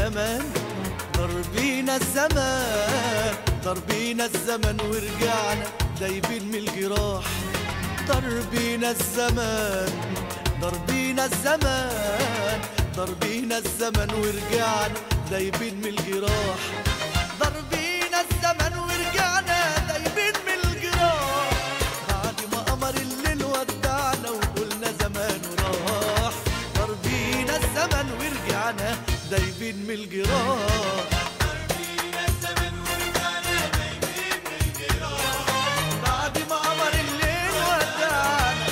زمان ضربينا الزمان ضربينا الزمن ورجعنا دايبين من الجراح ضربينا الزمان ضربينا الزمان ضربينا الزمن ورجعنا دايبين من الجراح ضربينا الزمن ورجعنا دايبين من الجراح بعد ما قمر الليل ودعنا وقلنا زمان راح ضربينا الزمن ورجعنا دايبين من الجراح بعد ما قمر الليل ودعنا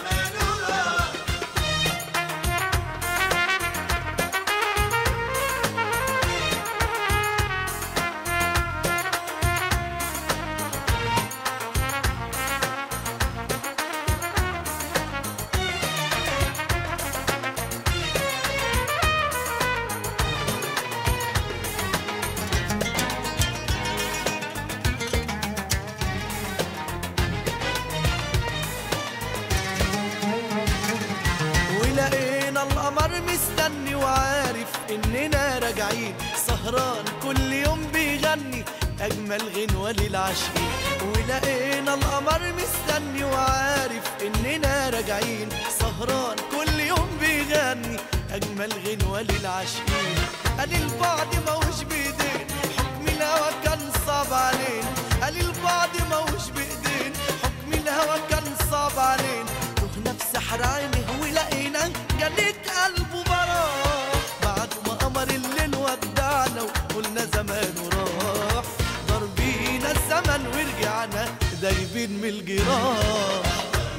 ولقينا القمر مستني وعارف اننا راجعين سهران كل يوم بيغني اجمل غنوة للعاشقين ولقينا القمر مستني وعارف اننا راجعين سهران كل يوم بيغني اجمل غنوة للعاشقين قال البعد موش بايدين حكم الهوى كان صعب علينا قال البعد موش بايدين حكم الهوى كان صعب علينا تهنا في سحر عينه ولقينا جنيت قلبه براح بعد ما قمر الليل ودعنا وقلنا زمان وراح ضربينا الزمن ورجعنا دايبين من الجراح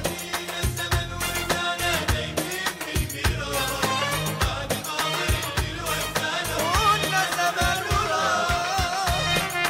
قلنا زمان وراح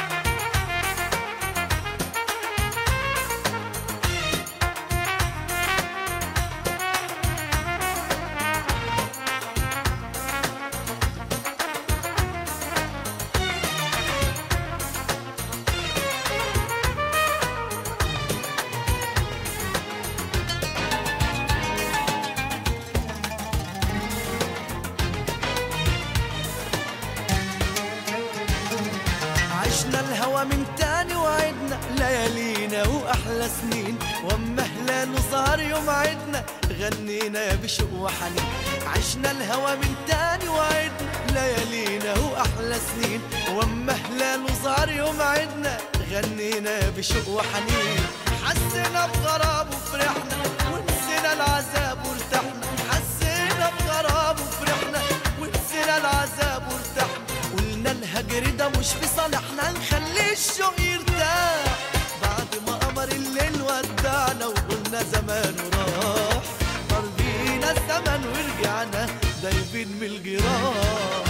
عشنا الهوى من تاني وعدنا ليالينا واحلى سنين واما هلال ظهر يوم عدنا غنينا يا بشوق وحنين عشنا الهوى من تاني وعدنا ليالينا واحلى سنين واما هلال ظهر يوم عدنا غنينا يا بشوق وحنين حسينا بغراب وفرحنا ونسينا العذاب وارتحنا حسينا بغراب وفرحنا ونسينا العذاب وارتحنا قلنا الهجر ده مش في صالحنا نخلي الشوق يرتاح بعد ما قمر الليل ودعنا وقلنا زمان راح ضربينا الزمن ورجعنا دايبين من الجراح